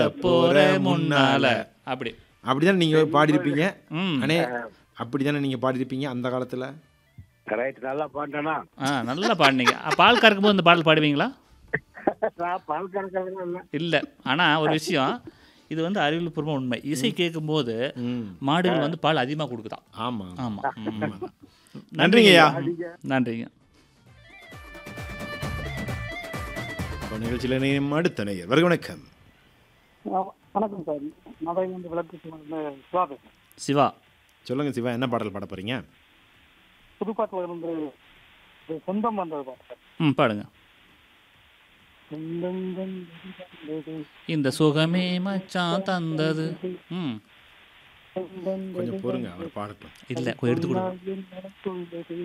போற முன்னால அப்படி அப்படிதானே நீங்க பாடியிருப்பீங்க ம் அண்ணே அப்படிதானே நீங்க பாடியிருப்பீங்க அந்த காலத்துல ரைட் நல்லா பாட்டேனா ஆ நல்லா பாடினீங்க அ, பால் கறக்கும்போது இந்த பாடல் பாடுவீங்களா நான் பால் கணக்கில் இல்லை இல்லை ஆனால் ஒரு விஷயம் இது வந்து அறிவியல்பூர்வமாக உண்மை இசை கேட்கும்போது ம் மாடுகள் வந்து பால் அதிகமாக கொடுக்குதாம் ஆமா ஆமாம் நன்றிங்கய்யா நன்றிங்க இப்போ நிகழ்ச்சியில் இணையும் அடுத்த நேயர் வருக வணக்கம் வணக்கம் சார் மதுரையில இருந்து விளக்கு சிவா பேசுறேன் சிவா சொல்லுங்க சிவா என்ன பாடல் பாட போறீங்க புதுப்பாட்டில் இருந்து இது சொந்தம் வந்தது பாட்டு சார் ம் பாடுங்க சொந்தங்கள் வந்தது, இந்த சுகமே மச்சான் தந்தது ம் சொந்தங்கள் கொஞ்சம் பொறுங்க அவர் பாடட்டும் இல்லை எடுத்து கொடுங்க என் மனத்துள்ளது